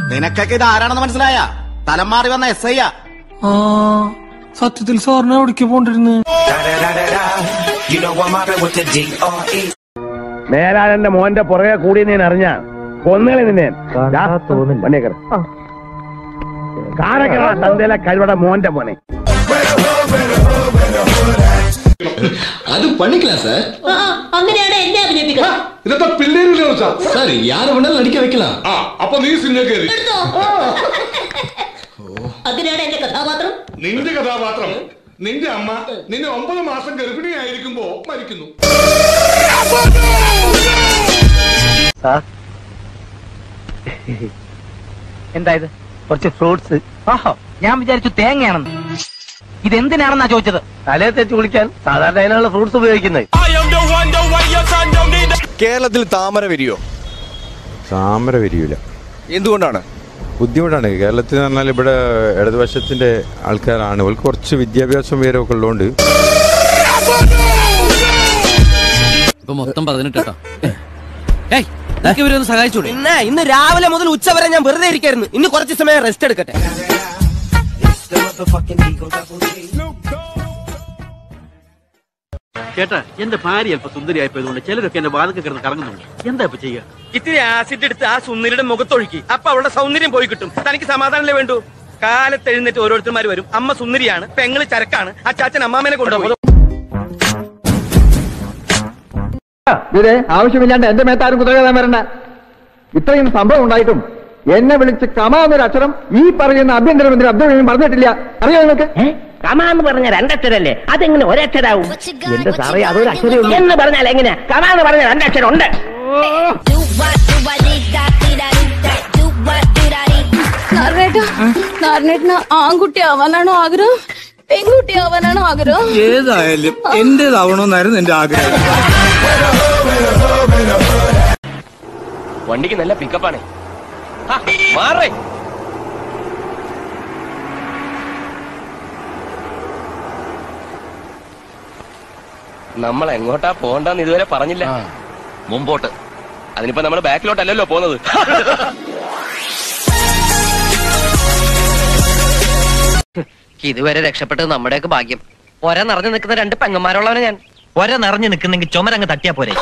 നിനക്കൊക്കെ ഇത് ആരാണെന്ന് മനസ്സിലായ തലം മാറി വന്ന എസ് ഐ ആ സത്യത്തിൽ സാറിന് എവിടേക്ക് പോണ്ടിരുന്നു മേലാളന്റെ മോന്റെ പുറകെ കൂടി ഞാൻ അറിഞ്ഞ കൊന്നുകളി നിന്നെ പണിയേക്കറ കാറൊക്കെ തന്തയിലെ കഴിവട മോന്റെ മോനെ அது பண்ணிக்கலாம் சார் അങ്ങനെയാണ് എന്നെ അഭിനയിപ്പിക്കുന്നത് ഇതൊക്കെ പിള്ളേരില്ലേ സാർ சார் யார வேணாலும் நடிக்க வைக்கலாம் ആ അപ്പൊ നീ സിനിമ കയറി എടുത്തോ അങ്ങനെയാണ് എന്റെ കഥാപാത്രം നിന്റെ കഥാപാത്രം നിന്റെ അമ്മ നിന്നെ ഒമ്പത് മാസം ഗർഭിണിയായിരിക്കുമ്പോ മരിക്കുന്നു എന്താ ഇത് കുറച്ച് ഫ്രൂട്ട്സ് ഓഹോ ഞാൻ വിചാരിച്ചു തേങ്ങയാണെന്ന് ഇതെന്തിനാണെന്നാ ചോദിച്ചത് തലയെ തെച്ച് കുളിക്കാൻ സാധാരണ അതിനുള്ള ഫ്രൂട്ട്സ് ഉപയോഗിക്കുന്നത് കേരളത്തിൽ താമര വിരിയോ താമര വരില്ല എന്തുകൊണ്ടാണ് ബുദ്ധിമുട്ടാണ് കേരളത്തിൽ എന്ന് പറഞ്ഞാൽ ഇവിടെ ഇടതുപക്ഷത്തിന്റെ ആൾക്കാരാണ് അവർക്ക് കുറച്ച് വിദ്യാഭ്യാസം വിവരമൊക്കെ ഉള്ളതുകൊണ്ട് ഇപ്പൊ മൊത്തം പതിനെട്ടോ ഏയ് നിനക്ക് ഇവരൊന്ന് സഹായിച്ചൂടെ ഇന്ന് ഇന്ന് രാവിലെ മുതൽ ഉച്ച വരെ ഞാൻ വെറുതെ ഇരിക്കായിരുന്നു ഇന്ന് കുറച്ച് സമയം റെസ്റ്റ് എടുക്കട്ടെ ചേട്ടാ എന്റെ ഭാര്യ അല്പ സുന്ദരിയായി പോയതുകൊണ്ട് ചിലരൊക്കെ എന്റെ വാതൊക്കെ കിടന്ന് കറങ്ങുന്നുണ്ട് എന്താ ഇപ്പൊ ചെയ്യുക ഇത്തിരി ആസിഡ് എടുത്ത് ആ സുന്ദരിയുടെ മുഖത്തൊഴുക്കി അപ്പൊ അവളുടെ സൗന്ദര്യം പോയി കിട്ടും തനിക്ക് സമാധാനമല്ലേ വേണ്ടു കാലത്ത് എഴുന്നേറ്റ് ഓരോരുത്തർമാർ വരും അമ്മ സുന്ദരിയാണ് പെങ്ങള് ചരക്കാണ് അച്ചാച്ചൻ അമ്മാമനെ കൊണ്ടുപോകും ഇതേ ആവശ്യമില്ലാണ്ട് എന്റെ മേത്താരും കുതിരകാൻ വരണ്ട ഇത്രയും സംഭവം ഉണ്ടായിട്ടും എന്നെ വിളിച്ച് കമാന്നൊരു അക്ഷരം ഈ പറയുന്ന ആഭ്യന്തരമന്ത്രി അബ്ദുൾ പറഞ്ഞിട്ടില്ല അറിയോ നിങ്ങൾക്ക് കമാന്ന് പറഞ്ഞ രണ്ടക്ഷരല്ലേ അതെങ്ങനെ ഒരക്ഷരാവും എന്റെ സാറേ അതൊരു അക്ഷരേ ഉള്ളൂ എന്ന് പറഞ്ഞാൽ എങ്ങനെ കമാന്ന് പറഞ്ഞ രണ്ടക്ഷരം ഉണ്ട് നാരനേട്ടന് ആൺകുട്ടി ആവാനാണോ ആഗ്രഹം പെൺകുട്ടി ആവാനാണോ ആഗ്രഹം ഏതായാലും എന്റേതാവണമെന്നായിരുന്നു എന്റെ ആഗ്രഹം വണ്ടിക്ക് നല്ല പിക്കപ്പാണ് മാറേ നമ്മൾ എങ്ങോട്ടാ പോണ്ടെന്ന് ഇതുവരെ പറഞ്ഞില്ല മുമ്പോട്ട് അതിനിപ്പോ നമ്മൾ ബാക്കിലോട്ടല്ലല്ലോ പോകുന്നത് ഇതുവരെ രക്ഷപ്പെട്ടത് നമ്മുടെയൊക്കെ ഭാഗ്യം ഒര നിറഞ്ഞു നിൽക്കുന്ന രണ്ട് പെങ്ങന്മാരുള്ളവനെ ഞാൻ ഒര നിറഞ്ഞു നിൽക്കുന്നെങ്കിൽ ചുമരങ്ങ് തട്ടിയാ പോരെ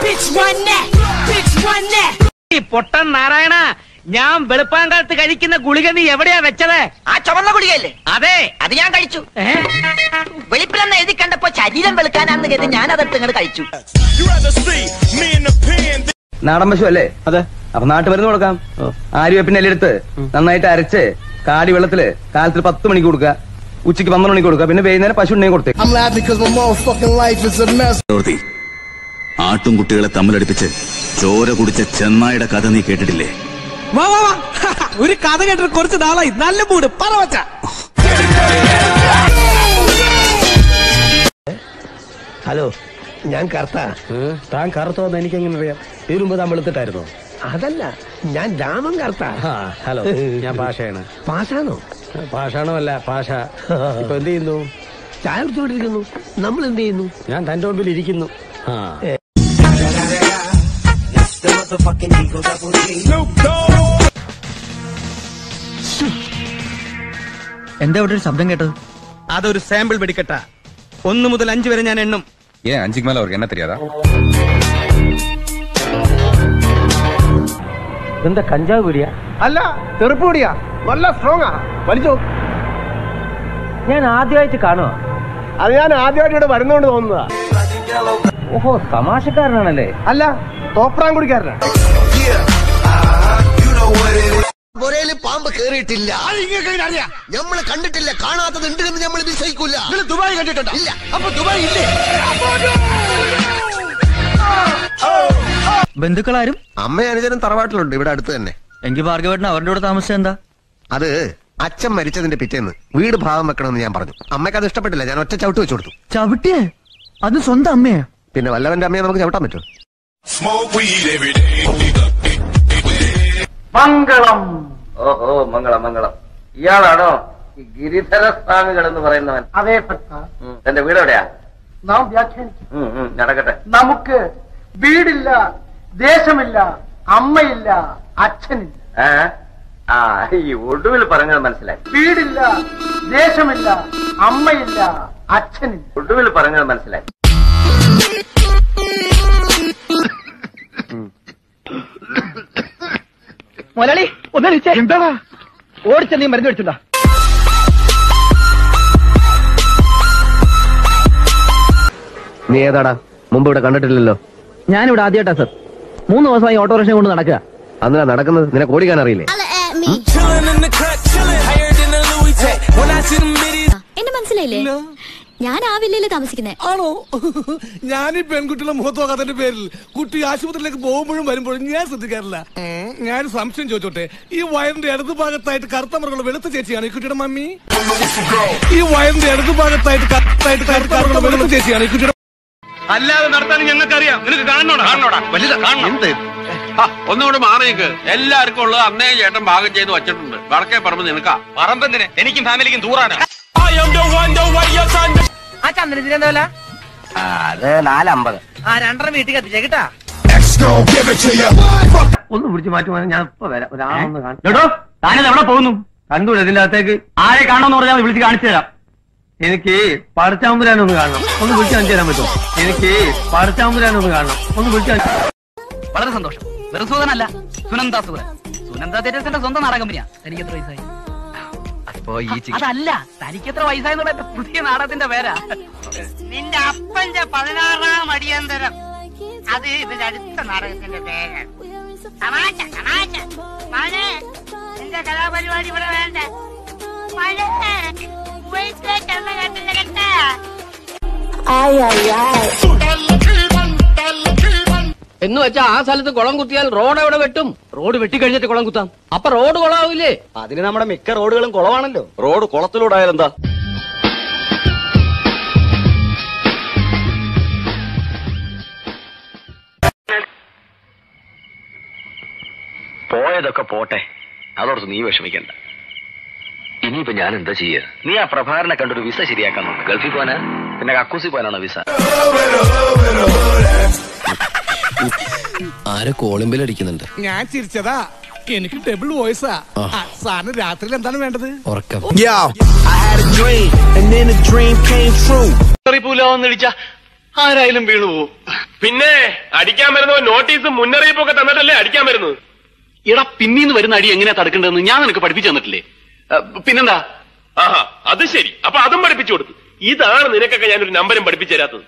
പൊട്ടൻ നാരായണ ഞാൻ വെളുപ്പാങ്കാലത്ത് കഴിക്കുന്ന ഗുളിക നീ എവിടെയാ വെച്ചത് ആ ചുവന്ന ഗുളികയല്ലേ അതെ അത് ഞാൻ കഴിച്ചു വെളുപ്പിലെന്ന് എഴുതി കണ്ടപ്പോ ശരീരം വെളുക്കാനാന്ന് കരുതി ഞാൻ അതെടുത്ത് ഇങ്ങോട്ട് കഴിച്ചു നാടൻ പശു അല്ലേ അതെ അപ്പൊ നാട്ടുമരുന്ന് കൊടുക്കാം ആര്യവേപ്പിന്റെ ഇലയെടുത്ത് നന്നായിട്ട് അരച്ച് കാടി വെള്ളത്തില് കാലത്തിൽ പത്ത് മണിക്ക് കൊടുക്കുക ഉച്ചയ്ക്ക് പന്ത്രണ്ട് മണിക്ക് കൊടുക്കുക പിന്നെ വൈകുന്നേരം പശു ഉണ്ടെങ്കിൽ കൊടുത്തേ ആട്ടും കുട്ടികളെ തമ്മിലടിപ്പിച്ച് ചോര കുടിച്ച ചെന്നായുടെ കഥ നീ കേട്ടിട്ടില്ലേ വാ വാ വാ ഒരു കഥ കേട്ടിട്ട് കുറച്ച് നാളായി നല്ല മൂട് പറ വച്ച ഹലോ ഞാൻ കറുത്ത താൻ കറുത്തോന്ന് എനിക്ക് എങ്ങനെ അറിയാം ഇതിനുമ്പ് താൻ വെളുത്തിട്ടായിരുന്നോ അതല്ല ഞാൻ രാമൻ കറുത്ത ഹലോ ഞാൻ പാഷയാണ് പാഷാണോ പാഷാണോ അല്ല പാഷ ഇപ്പൊ എന്ത് ചെയ്യുന്നു ചായ കുടിച്ചോണ്ടിരിക്കുന്നു നമ്മൾ എന്ത് ചെയ്യുന്നു ഞാൻ തന്റെ മുമ്പിൽ ഇരിക്കുന്നു എന്താ ഇവിടെ ഒരു ശബ്ദം കേട്ടത് അതൊരു സാമ്പിൾ വെടിക്കട്ട ഒന്ന് മുതൽ അഞ്ച് വരെ ഞാൻ എണ്ണും ഏൻ അഞ്ചുക്ക് മേലെ അവർക്ക് എന്നെ தெரியாதா എന്താ കഞ്ചാവ് കൂടിയാ അല്ല തെറുപ്പ് കൂടിയാ നല്ല സ്ട്രോങ്ങാ വലിച്ചോ ഞാൻ ആദ്യമായിട്ട് കാണുക അത് ഞാൻ ആദ്യമായിട്ട് ഇവിടെ വരുന്നോണ്ട് തോന്നുന്നതാ ഓഹോ തമാശക്കാരനാണല്ലേ അല്ല തോപ്രാൻ കുടിക്കാരനാണ് പുരയില് പാമ്പ് കേറിയിട്ടില്ല നമ്മള് കണ്ടിട്ടില്ല കാണാത്തത് ഉണ്ട് എന്ന് നമ്മൾ വിശ്വസിക്കൂല ദുബായ് കണ്ടിട്ടുണ്ടോ ഇല്ല അപ്പൊ ദുബായ് ഇല്ലേ ബന്ധുക്കളാരും അമ്മ അനുജനും തറവാട്ടിലുണ്ട് ഇവിടെ അടുത്ത് തന്നെ എങ്കിൽ ഭാർഗവേട്ടൻ അവരുടെ കൂടെ താമസിച്ചത് എന്താ അത് അച്ഛൻ മരിച്ചതിന്റെ പിറ്റേന്ന് വീട് ഭാഗം വെക്കണമെന്ന് ഞാൻ പറഞ്ഞു അമ്മയ്ക്ക് അത് ഇഷ്ടപ്പെട്ടില്ല ഞാൻ ഒറ്റ ചവിട്ട് വെച്ചു കൊടുത്തു ചവിട്ടിയേ അത് സ്വന്തം അമ്മയാ പിന്നെ വല്ലവന്റെ അമ്മയെ നമുക്ക് ചവിട്ടാൻ പറ്റുമോ മംഗളം ഓഹോ മംഗളം മംഗളം ഇയാളാണോ ഈ ഗിരിധര സ്വാമികൾ എന്ന് പറയുന്നവൻ അതെ എന്റെ വീട് എവിടെയാ നാം വ്യാഖ്യാനിക്കും നടക്കട്ടെ നമുക്ക് വീടില്ല ദേശമില്ല അമ്മയില്ല അച്ഛനില്ല ആ ഈ ഒടുവിൽ പറഞ്ഞത് മനസ്സിലായി വീടില്ല ദേശമില്ല അമ്മയില്ല അച്ഛനില്ല ഒടുവിൽ പറഞ്ഞത് മനസ്സിലായി മുരളി ഒന്ന് എന്താ ഓടിച്ച നീ മരുന്ന് മേടിച്ചിട്ടുണ്ടോ നീ ഏതാടാ മുമ്പ് ഇവിടെ കണ്ടിട്ടില്ലല്ലോ ഞാനിവിടെ ആദ്യമായിട്ടാ സർ മൂന്ന് ദിവസമായി ഓട്ടോറിക്ഷ കൊണ്ട് നടക്കുക അന്നാ നടക്കുന്നത് നിനക്ക് ഓടിക്കാൻ അറിയില്ലേ എന്നെ മനസ്സിലായില്ലേ ഞാൻ ആ വില്ലയില് താമസിക്കുന്നേ ആണോ ഞാൻ ഈ പെൺകുട്ടിയുടെ മുഖത്ത് നോക്കാത്തതിന്റെ പേരിൽ കുട്ടി ആശുപത്രിയിലേക്ക് പോകുമ്പോഴും വരുമ്പോഴും ഞാൻ ശ്രദ്ധിക്കാറില്ല ഉം, ഞാൻ സംശയം ചോദിച്ചോട്ടെ ഈ വയറിന്റെ ഇടതു ഭാഗത്തായിട്ട് കറുത്ത മൃഗങ്ങൾ വെളുത്ത ചേച്ചിയാണ് ഈ കുട്ടിയുടെ മമ്മി ഈ വയറിന്റെ ഇടതു ഭാഗത്തായിട്ട് കറുത്തായിട്ട് കറുത്ത മൃഗങ്ങൾ വെളുത്ത ചേച്ചിയാണ് ഈ കുട്ടിയുടെ അല്ലാതെ നടത്താൻ ഞങ്ങൾക്കറിയാം നിനക്ക് കാണണോടാ കാണണോടാ വലുതാ കാണണം ഒന്നുകൂടെ മാറിയേക്ക് എല്ലാവർക്കും ഉള്ളത് അന്നേ ചേട്ടൻ ഭാഗം ചെയ്ത് വച്ചിട്ടുണ്ട് വടക്കേ പറമ്പ് നിനക്കാ പറമ്പെന്തിന് എനിക്കും ഫാമിലിക്കും ദൂറാണ് ആ ചന്ദ്രത്തിന് എന്താ വില അത് നാലമ്പത് ആ രണ്ടര വീട്ടിൽ കത്തിച്ചേ കിട്ടാ ഒന്ന് പിടിച്ചു മാറ്റുവാൻ ഞാൻ ഇപ്പൊ വരാം ഒരാളൊന്ന് കാണും എടോ താനത് എവിടെ പോകുന്നു കണ്ടൂടെ ഇതിന്റെ അകത്തേക്ക് ആരെ കാണണമെന്ന് പറഞ്ഞാൽ വിളിച്ച് കാണിച്ചു തരാം എനിക്ക് പടച്ചാമ്പുരാനൊന്ന് കാണണം ഒന്ന് വിളിച്ചു കാണിച്ചു തരാൻ പറ്റുമോ എനിക്ക് പടച്ചാമ്പുരാനൊന്ന് കാണണം ഒന്ന് വിളിച്ചു കാണിച്ചു വളരെ സന്തോഷം വെറും സൂതനല്ല സുനന്ദ സൂതൻ സുനന്ദ തേജസിന്റെ സ്വന്തം നാടക കമ്പനിയാ തനിക്ക് എത്ര വയസ്സായി അപ്പൊ ഈ അതല്ല തനിക്ക് എത്ര വയസ്സായി എന്നുള്ള എന്റെ പുതിയ നാടകത്തിന്റെ പേരാ നിന്റെ അപ്പന്റെ പതിനാറാം അടിയന്തരം അത് ഇതിന്റെ അടുത്ത നാടകത്തിന്റെ പേരാണ് തമാശ തമാശ മഴേ നിന്റെ കലാപരിപാടി ഇവിടെ വേണ്ട മഴേ കുവൈറ്റിലേക്ക് എണ്ണ കെട്ടില്ല കേട്ടാ എന്ന് വെച്ചാ ആ സ്ഥലത്ത് കുളം കുത്തിയാൽ റോഡ് എവിടെ വെട്ടും റോഡ് വെട്ടിക്കഴിഞ്ഞിട്ട് കുളം കുത്താം അപ്പൊ റോഡ് കുളമാവില്ലേ അതിന് നമ്മുടെ മിക്ക റോഡുകളും കുളമാണല്ലോ റോഡ് കുളത്തിലൂടെ ആയാലെന്താ പോയതൊക്കെ പോട്ടെ അതോർത്ത് നീ വിഷമിക്കണ്ട ഇനിയിപ്പോ ഞാൻ എന്താ ചെയ്യ നീ ആ പ്രഭാകരനെ കണ്ടൊരു വിസ ശരിയാക്കാൻ നോക്ക് ഗൾഫിൽ പോവാനാ പിന്നെ കക്കൂസി പോകാനാണോ വിസ ആരെ കോളിമ്പിൽ അടിക്കുന്നുണ്ട് ഞാൻ ചിരിച്ചതാ എനിക്ക് ഡബിൾ വോയിസാ ആ, സാറിന് രാത്രിയിൽ എന്താണ് വേണ്ടത് ഉറക്കം ഇടിച്ച ആരായാലും വീണു പോവും പിന്നെ അടിക്കാൻ വരുന്നവൻ നോട്ടീസും മുന്നറിയിപ്പൊക്കെ തന്നിട്ടല്ലേ അടിക്കാൻ വരുന്നത് എടാ പിന്നീന്ന് വരുന്ന അടി എങ്ങനെയാ തടുക്കേണ്ടതെന്ന് ഞാൻ നിനക്ക് പഠിപ്പിച്ചു തന്നിട്ടില്ലേ അഹ് പിന്നെന്താ ആഹാ അത് ശരി അപ്പൊ അതും പഠിപ്പിച്ചു കൊടുത്തു ഇതാണ് നിനക്കൊക്കെ ഞാനൊരു നമ്പരും പഠിപ്പിച്ചു തരാത്തത്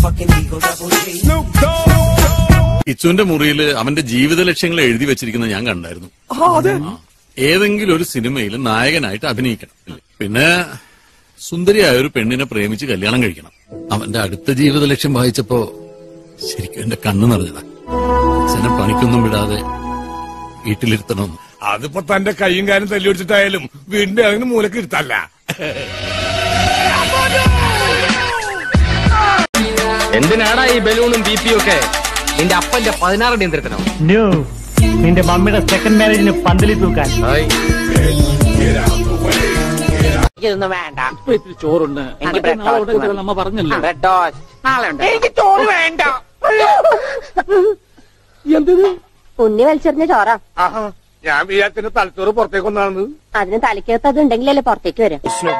ഇച്ചുവിന്റെ മുറിയിൽ അവന്റെ ജീവിത ലക്ഷ്യങ്ങൾ എഴുതി വെച്ചിരിക്കുന്നത് ഞാൻ കണ്ടായിരുന്നു ആ. ഏതെങ്കിലും ഒരു സിനിമയിൽ നായകനായിട്ട് അഭിനയിക്കണം പിന്നെ സുന്ദരിയായ ഒരു പെണ്ണിനെ പ്രേമിച്ച് കല്യാണം കഴിക്കണം അവന്റെ അടുത്ത ജീവിത ലക്ഷ്യം വായിച്ചപ്പോ ശരിക്കും എന്റെ കണ്ണു നിറഞ്ഞതാ അച്ഛനെ പണിക്കൊന്നും വിടാതെ വീട്ടിലിരുത്തണമെന്ന് അതിപ്പോ തന്റെ കൈയും കാലും തല്ലി വെച്ചിട്ടായാലും വീടിന്റെ അതിന് മൂലക്ക് ഇരുത്തല്ല എന്തിനാടാ ഈ ബലൂണും ബി പിയും ഒക്കെ നിന്റെ അപ്പന്റെ പതിനാറ് നിയന്ത്രിക്കണോ നിന്റെ മമ്മിയുടെ സെക്കൻഡ് മാരേജിന് പന്തലി തൂക്കാൻ ഇതൊന്നും വേണ്ട ചോറുണ്ട് അമ്മ പറഞ്ഞല്ലോ എനിക്ക് ചോറ് വേണ്ട ഉണ്ണി വലിച്ചെറിഞ്ഞ ചോറ ഞാൻ വിചാരിച്ചതിന്റെ തലച്ചോറ് പുറത്തേക്ക് ഒന്നാണ് അതിന് തലയ്ക്കകത്ത് അത് ഉണ്ടെങ്കിലല്ലേ പുറത്തേക്ക് വരും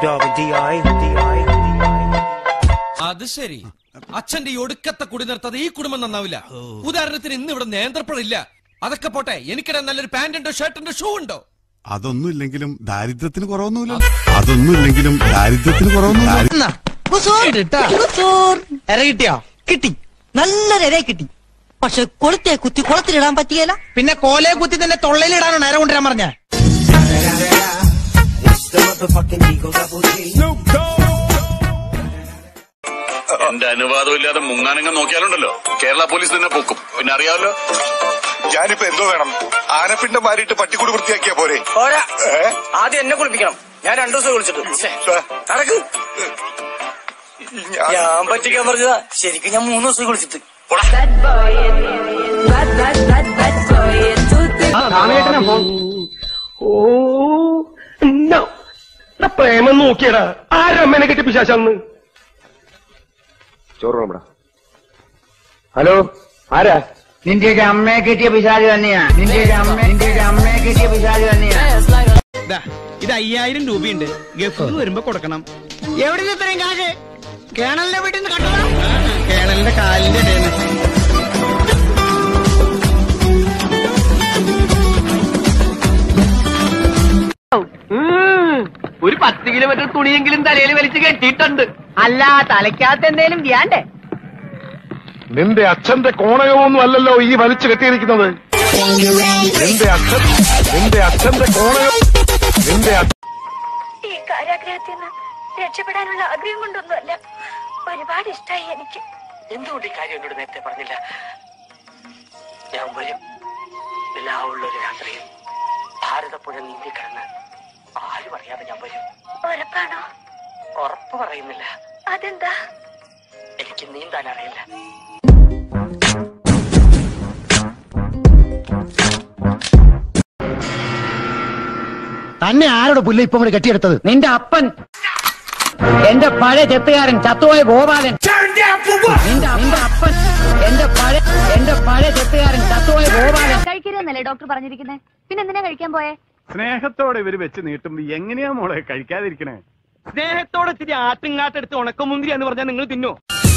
അത് ശരി അച്ഛന്റെ ഈ ഒടുക്കത്തെ കുടി നിർത്താതെ ഈ കുടുംബം നന്നാവില്ല ഉദാഹരണത്തിന് ഇന്ന് ഇവിടെ നേന്ത്രപ്പഴില്ല അതൊക്കെ പോട്ടെ എനിക്കിടെ നല്ലൊരു പാന്റ് ഉണ്ടോ ഷർട്ട് ഉണ്ടോ ഷൂ ഉണ്ടോ അതൊന്നും ഇല്ലെങ്കിലും ദാരിദ്ര്യത്തിന് കുറവൊന്നുമില്ല അതൊന്നും ഇല്ലെങ്കിലും ദാരിദ്ര്യത്തിന് കുറവൊന്നുമില്ല ഇര കിട്ടിയോ കിട്ടി നല്ലൊരു ഇര കിട്ടി പക്ഷെ കൊളുത്തെ കുത്തി കുളത്തിലിടാൻ പറ്റിയല്ല പിന്നെ കോലയെ കുത്തി തന്നെ തൊള്ളയിലിടാനോ നേരെ കൊണ്ടുവരാൻ പറഞ്ഞ എന്റെ അനുവാദം ഇല്ലാതെ മുങ്ങാനങ്ങ നോക്കിയാലുണ്ടല്ലോ കേരള പോലീസ് തന്നെ പൊക്കും പിന്നെ അറിയാമല്ലോ ഞാനിപ്പോ എന്തോ വേണം ആനപ്പിണ്ടം മാറിയിട്ട് പട്ടിക്കൂട് വൃത്തിയാക്കിയാ പോരെ പോരാ ആദ്യം എന്നെ കുളിപ്പിക്കണം ഞാൻ രണ്ടു ദിവസം കുളിച്ചിട്ട് നടക്ക് ഞാൻ പറ്റിക്കാൻ പറഞ്ഞതാ ശരിക്കും ഞാൻ മൂന്ന് ദിവസം കുളിച്ചിട്ട് ഓ no. എടാ, പ്രേമം നോക്കിയടാ ആരമ്മനെ കെട്ടി പിശാശന്ന് ചോറ് വേണം ഹലോ ആരാ നിന്റെ ഒരു അമ്മയെ കിട്ടിയ പിശാച് തന്നെയാ നിന്റെ ഒരു അമ്മ നിന്റെ ഒരു അമ്മയെ കിട്ടിയ പിശാച് തന്നെയാ ദാ, ഇത് അയ്യായിരം രൂപയുണ്ട് ഗഫൂർ വരുമ്പോ കൊടുക്കണം എവിടെ നിന്ന് ഇത്രയും കാശ് കേണലിന്റെ വീട്ടിൽ നിന്ന് കട്ടണം കേണലിന്റെ കാലിന്റെ ഇടയിൽ ഒരു പത്ത് കിലോമീറ്റർ തുണിയെങ്കിലും തലയിൽ വലിച്ചു കെട്ടിയിട്ടുണ്ട് അല്ല തലയ്ക്കകത്ത് എന്തേലും വ്യാണ്ടേ നിന്റെ അച്ഛന്റെ കോണകമൊന്നും അല്ലല്ലോ ഈ വലിച്ചു കെട്ടിയിരിക്കുന്നത് നിന്റെ അച്ഛൻ നിന്റെ അച്ഛന്റെ കോണകം നിന്റെ അച്ഛൻ ഈ കാരാഗ്രഹത്തിൽ നിന്ന് രക്ഷപ്പെടാനുള്ള ആഗ്രഹം കൊണ്ടൊന്നുമല്ല ഒരുപാട് ഇഷ്ടമായി എനിക്ക് എന്തുകൊണ്ട് ഈ കാര്യം എന്നോട് നേരത്തെ പറഞ്ഞില്ല ഞാൻ വരും എല്ലാവുള്ള ഒരു രാത്രിയിൽ ഭാരതപ്പുഴ നീന്തി കിടന്ന് ആരും അറിയാതെ ഞാൻ വരും ഉറപ്പാണോ ഉറപ്പ് പറയുന്നില്ല അതെന്താ എനിക്ക് നീന്താൻ അറിയില്ല തന്നെ ആരോട് പുല്ല ഇപ്പൊ കൂടെ കെട്ടിയെടുത്തത് നിന്റെ അപ്പൻ എന്റെ പഴയ ചെത്തുകാരൻ ചത്തുപോയ ഗോപാലൻ നിന്റെ നിന്റെ അപ്പൻ എന്റെ പഴയ എന്റെ പഴയ ചെത്തുകാരൻ ചത്തുപോയ ഗോപാലൻ കഴിക്കരുതെന്നല്ലേ ഡോക്ടർ പറഞ്ഞിരിക്കുന്നത് പിന്നെ എന്തിനാ കഴിക്കാൻ പോയേ സ്നേഹത്തോടെ ഇവര് വെച്ച് നീട്ടുമ്പോ എങ്ങനെയാ മോളെ കഴിക്കാതിരിക്കണേ സ്നേഹത്തോടെ ഇത്തിരി ആട്ടുങ്ങാട്ടെടുത്ത് ഉണക്കമുന്തിരി എന്ന് പറഞ്ഞാൽ നിങ്ങൾ തിന്നോ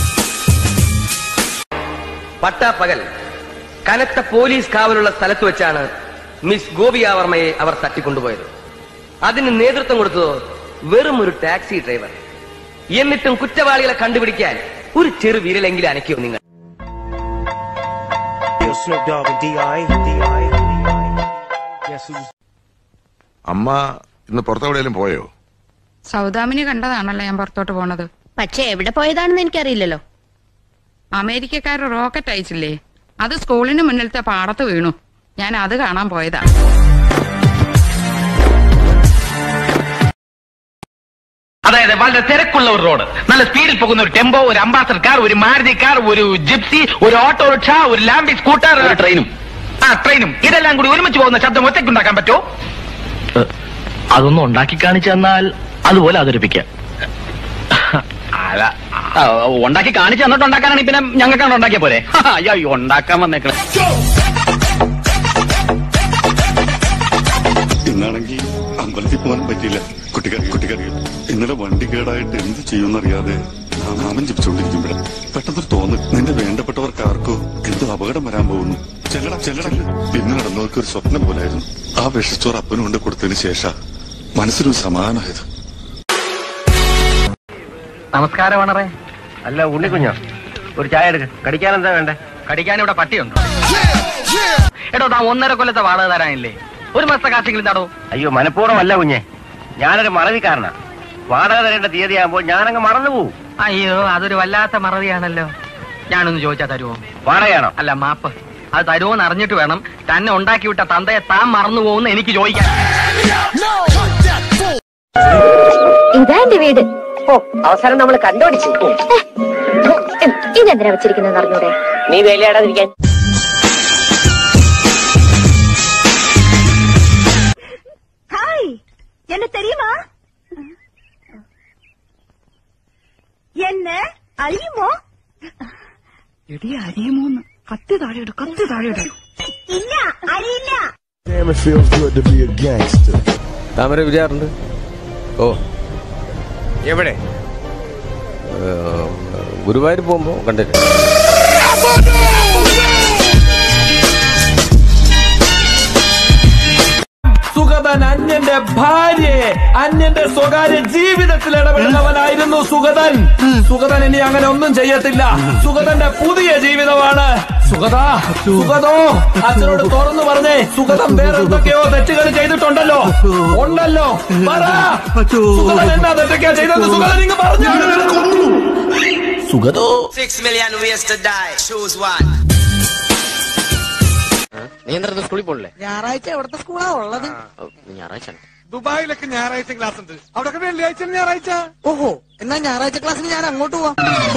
പട്ടാപ്പകൽ കനത്ത പോലീസ് കാവലുള്ള സ്ഥലത്ത് വെച്ചാണ് മിസ് ഗോപിയാവർമ്മയെ അവർ തട്ടിക്കൊണ്ടുപോയത് അതിന് നേതൃത്വം കൊടുത്തതോ വെറും ഒരു ടാക്സി ഡ്രൈവർ എന്നിട്ടും കുറ്റവാളികളെ കണ്ടുപിടിക്കാൻ ഒരു ചെറു വിരലെങ്കിലും അനക്കിയോ നിങ്ങൾ അമ്മ ഇന്ന് പുറത്തെവിടെയെങ്കിലും പോയോ സൗദാമിനി കണ്ടതാണല്ലോ ഞാൻ പുറത്തോട്ട് പോണത് പക്ഷെ എവിടെ പോയതാണെന്ന് എനിക്കറിയില്ലല്ലോ അമേരിക്കക്കാർ റോക്കറ്റ് അയച്ചില്ലേ അത് സ്കൂളിന് മുന്നിലത്തെ പാടത്ത് വീണു ഞാൻ അത് കാണാൻ പോയതാ അതായത് വളരെ തിരക്കുള്ള ഒരു റോഡ് നല്ല സ്പീഡിൽ പോകുന്ന ഒരു ടെമ്പോ ഒരു അംബാസഡർ കാർ ഒരു മാരുതി കാർ ഒരു ജിപ്സി ഒരു ഓട്ടോറിക്ഷ ഒരു ലാംബി സ്കൂട്ടർ ട്രെയിനും ആ ട്രെയിനും ഇതെല്ലാം കൂടി ഒരുമിച്ച് പോകുന്ന ശബ്ദം ഒറ്റയ്ക്ക് ഉണ്ടാക്കാൻ പറ്റുമോ അതൊന്നും ഉണ്ടാക്കി കാണിച്ചു തന്നാൽ അതുപോലെ അവതരിപ്പിക്കാം അല്ല ആ, ഉണ്ടാക്കി കാണിച്ചു തന്നിട്ട് ഉണ്ടാക്കാനാണെങ്കിൽ പിന്നെ ഞങ്ങൾക്കാണ് ഉണ്ടാക്കിയ പോരെ അയ്യോ അയ്യോ, ഉണ്ടാക്കാൻ വന്നേക്കണേ ഇന്നാണെങ്കിൽ അമ്പലത്തിൽ പോകാൻ പറ്റിയില്ല കുട്ടികൾ കുട്ടികൾ ഇന്നലെ വണ്ടി കേടായിട്ട് എന്ത് ചെയ്യുമെന്നറിയാതെ നാമം ജപിച്ചുകൊണ്ടിരിക്കുമ്പോഴ പെട്ടെന്നൊരു തോന്നൽ നിന്റെ വേണ്ടപ്പെട്ടവർക്ക് ആർക്കോ എന്തോ അപകടം വരാൻ പോകുന്നു ചെല്ലട ചെല്ലട പിന്നെ നടന്നവർക്ക് ഒരു സ്വപ്നം പോലായിരുന്നു ആ വിഷച്ചോറ് അപ്പനും കൊണ്ട് കൊടുത്തതിന് ശേഷം മനസ്സിനൊരു സമാധാനമായത് നമസ്കാരം ആണറേ അല്ല ഉണ്ണിക്കുഞ്ഞോ ഒരു ചായ എടുക്ക കടിക്കാൻ എന്താ വേണ്ടേ കടിക്കാൻ ഇവിടെ പട്ടിയുണ്ടോ എടോ താ ഒന്നര കൊല്ലത്തെ വാടക തരാനില്ലേ ഒരു മാസത്തെ കാശെങ്കിലും താടോ അയ്യോ മനഃപൂർവ്വം അല്ല കുഞ്ഞെ ഞാനൊരു മറവിക്കാരനാ വാടക തരേണ്ട തീയതി ആകുമ്പോൾ ഞാനങ്ങ് മറന്നു പോവും അയ്യോ അതൊരു വല്ലാത്ത മറവിയാണല്ലോ ഞാനൊന്ന് ചോദിച്ചാ തരുമോ വാടകയാണോ അല്ല മാപ്പ് അത് തരുമോന്ന് അറിഞ്ഞിട്ട് വേണം തന്നെ ഉണ്ടാക്കി വിട്ട തന്തയെ താൻ മറന്നു പോകുന്ന എനിക്ക് ചോദിക്കാൻ ഇതാ എന്റെ വീട് ഓ അവസാനം നമ്മൾ കണ്ടുപിടിച്ചു ഇതെന്തിനാ വെച്ചിരിക്കുന്നത് അറിഞ്ഞൂടെ നീ വേലയാടാതിരിക്കാൻ ഹായ് എന്നെ தெரியுமா என்ன അറിയുമോ എടി അരിയുമോന്ന് കത്തി താഴെയിട് കത്തി താഴെയിട് ഇല്ല അറിയില്ല താമര വിചാറുണ്ട് ഓ എവിടെ ഗുരുവായൂർ പോകുമ്പോ കണ്ടില്ല സുഗതൻ അന്യന്റെ ഭാര്യയെ അന്യന്റെ സ്വകാര്യ ജീവിതത്തിൽ ഇടപെടുന്നവനായിരുന്നു സുഗതൻ സുഗതൻ ഇനി അങ്ങനെ ഒന്നും ചെയ്യത്തില്ല സുഗതന്റെ പുതിയ ജീവിതമാണ് സുഗത സുഗതോ അച്ഛനോട് തുറന്നു പറഞ്ഞേ സുഗതം വേറെ എന്തൊക്കെയോ തെറ്റുകൾ ചെയ്തിട്ടുണ്ടല്ലോ ഉണ്ടല്ലോ പറ സുഗതൻ എന്താ തെറ്റൊക്കെയാ ചെയ്തത് സുഗതൻ ഇങ്ങ് പറഞ്ഞു സുഗതോ Six million ways to die. Choose one. നീ എന്താ സ്കൂളിൽ പോണില്ലേ ഞായറാഴ്ച എവിടത്തെ സ്കൂളാ ഉള്ളത് ഞായറാഴ്ച ദുബായിലൊക്കെ ഞായറാഴ്ച ക്ലാസ് ഉണ്ട് അവിടെ വെള്ളിയാഴ്ച ഞായറാഴ്ച ഓഹോ എന്നാ ഞായറാഴ്ച ക്ലാസ്സിന് ഞാൻ അങ്ങോട്ട് പോവാം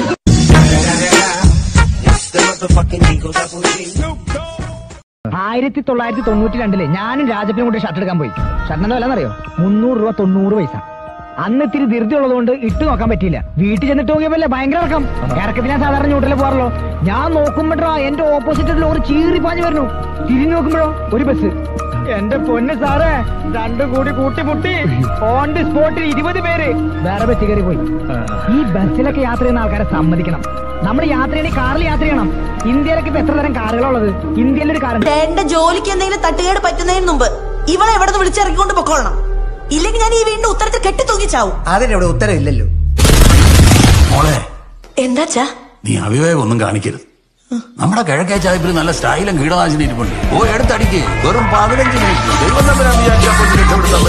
ആയിരത്തി തൊള്ളായിരത്തി തൊണ്ണൂറ്റി രണ്ടില് ഞാനും രാജപ്പിനും കൂടി ഷർട്ട് എടുക്കാൻ പോയി ഷർട്ടിന്റെ വില അറിയോ മുന്നൂറ് രൂപ തൊണ്ണൂറ് പൈസ അന്ന് ഇത്തിരി ധൃതി ഉള്ളതുകൊണ്ട് ഇട്ട് നോക്കാൻ പറ്റിയില്ല വീട്ടിൽ ചെന്നിട്ട് നോക്കിയപ്പോ ഭയങ്കര ഇറക്കം ഇറക്കത്തിന് ഞാൻ സാധാരണ ന്യൂട്രലിൽ പോകാറല്ലോ ഞാൻ നോക്കുമ്പോഴോ എന്റെ ഓപ്പോസിറ്റ് ലോറി ചീറി പാഞ്ഞു വരുന്നു തിരിഞ്ഞു നോക്കുമ്പോഴോ ഒരു ബസ് എന്റെ പൊന്ന് സാറേ രണ്ടും കൂടി കൂട്ടിമുട്ടി ഓൺ ദി സ്പോട്ടിൽ ഇരുപത് പേര് വേറെ ബസ് കയറി പോയി ഈ ബസ്സിലൊക്കെ യാത്ര ചെയ്യുന്ന ആൾക്കാരെ സമ്മതിക്കണം നമ്മൾ യാത്ര ചെയ്യണേ കാറിൽ യാത്ര ചെയ്യണം ഇന്ത്യയിലൊക്കെ ഇപ്പൊ എത്ര തരം കാറുകളുള്ളത് ഇന്ത്യയിൽ ഒരു കാറുണ്ട് എന്റെ ജോലിക്ക് എന്തെങ്കിലും തട്ടുകേട് പറ്റുന്നതിന് മുമ്പ് ഇവളെ എവിടെ നിന്ന് വിളിച്ചിറക്കിക്കൊണ്ട് പൊക്കോളണം ഇല്ലെങ്കിൽ ഞാൻ ഈ വീടിന്റെ ഉത്തരത്തിൽ കെട്ടി തൂങ്ങിച്ചാവും അതിനവിടെ ഉത്തരവില്ലല്ലോ മോളെ എന്താച്ചാ നീ അവിവേകം ഒന്നും കാണിക്കരുത് നമ്മുടെ കിഴക്കേ ചായപ്പിൽ നല്ല സ്റ്റൈലും കീടനാശിനി ഇരിപ്പുണ്ട് ഓ എടുത്തടിക്ക് വെറും പതിനഞ്ച് മിനിറ്റ് ദൈവം തമ്പുരാൻ വിചാരിച്ചാൽ അപ്പോൾ രക്ഷപ്പെടുത്താൻ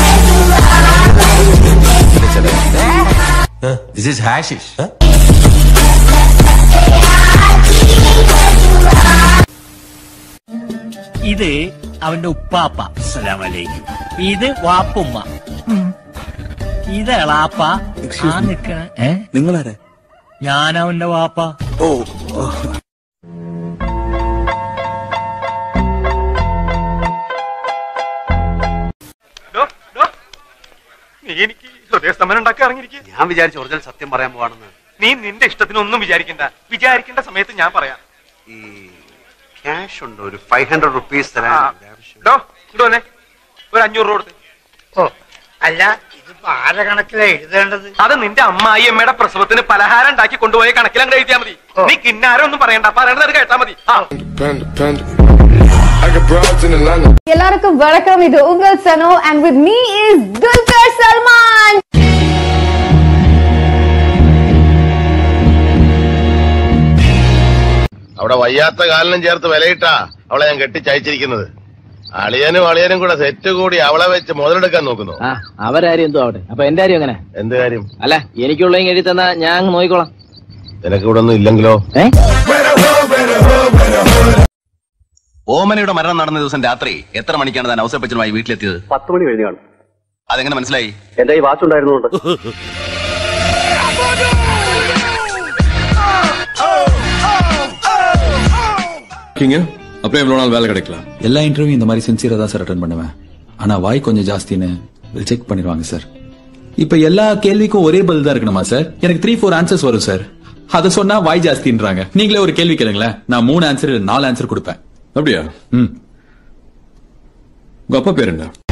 പറ്റും ദിസ് ഈസ് ഹാഷിഷ് ഇത് അവന്റെ ഉപ്പാപ്പ അസ്സലാമലൈക്കും ഇത് വാപ്പുമ്മ ഇത് എളാപ്പ ആ നിക്കണ ഏ നിങ്ങളാരെ ഞാൻ അവന്റെ വാപ്പ ഓ നീ എനിക്ക് ഹൃദയസ്തംഭനം ഉണ്ടാക്കി ഇറങ്ങിയിരിക്കുക ഞാൻ വിചാരിച്ചു ഒറിജിനൽ സത്യം പറയാൻ പോവാണെന്ന് നീ നിന്റെ ഇഷ്ടത്തിനൊന്നും വിചാരിക്കണ്ട വിചാരിക്കേണ്ട സമയത്ത് ഞാൻ പറയാം ഈ ക്യാഷ് ഉണ്ട് ഒരു ഫൈവ് ഹൺഡ്രഡ് റുപ്പീസ് ആ. തരാൻ ഡോ ഇങ്ങോട്ട് വന്നേ ഒരു അഞ്ഞൂറ് രൂപ കൊടുത്ത് ഓ അല്ല ഇതിപ്പോ ആരെ കണക്കിലാ എഴുതേണ്ടത് അത് നിന്റെ അമ്മായി അമ്മയുടെ പ്രസവത്തിന് പലഹാരം ഉണ്ടാക്കി കൊണ്ടുപോയ കണക്കിലങ്ങ് എഴുതിയാ മതി നീ കിന്നാരം ഒന്നും പറയണ്ട പറയണത് കേട്ടാ മതി ആ எல்லாருக்கும் வணக்கம் இது உங்கள் சனோ and with me is Dulquer Salman അവിടെ വയ്യാത്ത കാലിനും ചേർത്ത് വിലയിട്ടാ അവളെ ഞാൻ കെട്ടിച്ചയച്ചിരിക്കുന്നത് അളിയനും അളിയനും കൂടെ സെറ്റ് കൂടി അവളെ വെച്ച് മുതലെടുക്കാൻ നോക്കുന്നു ആ അവരാരും എന്തോ ആവട്ടെ അപ്പൊ എന്റെ കാര്യം എങ്ങനെ എന്ത് കാര്യം അല്ല എനിക്കുള്ള എഴുതി തന്നാ ഞാൻ അങ്ങ് നോക്കിക്കോളാം നിനക്ക് ഇവിടെ ഒന്നും ഇല്ലെങ്കിലോ ഏ ഓമനയുടെ മരണം നടന്ന ദിവസം രാത്രി എത്ര മണിക്കാണ് താൻ അവസരപ്പച്ചനുമായി വീട്ടിലെത്തിയത് പത്ത് മണി കഴിഞ്ഞു കാണും അതെങ്ങനെ മനസ്സിലായി എന്റെ ഈ വാച്ച് ഉണ്ടായിരുന്നുകൊണ്ട് இருக்கீங்க அப்புறம் எவ்வளவு நாள் வேலை கிடைக்கலாம் எல்லா இன்டர்வியூ இந்த மாதிரி சின்சியரா தான் சார் அட்டன் பண்ணுவேன் ஆனா வாய் கொஞ்சம் ஜாஸ்தின்னு செக் பண்ணிடுவாங்க சார் இப்ப எல்லா கேள்விக்கும் ஒரே பதில் தான் இருக்கணுமா சார் எனக்கு த்ரீ ஃபோர் ஆன்சர்ஸ் வரும் சார் அதை சொன்னா வாய் ஜாஸ்தின்றாங்க நீங்களே ஒரு கேள்வி கேளுங்களேன் நான் மூணு ஆன்சர் நாலு ஆன்சர் கொடுப்பேன் அப்படியா ம் உங்க அப்பா பேர் என்ன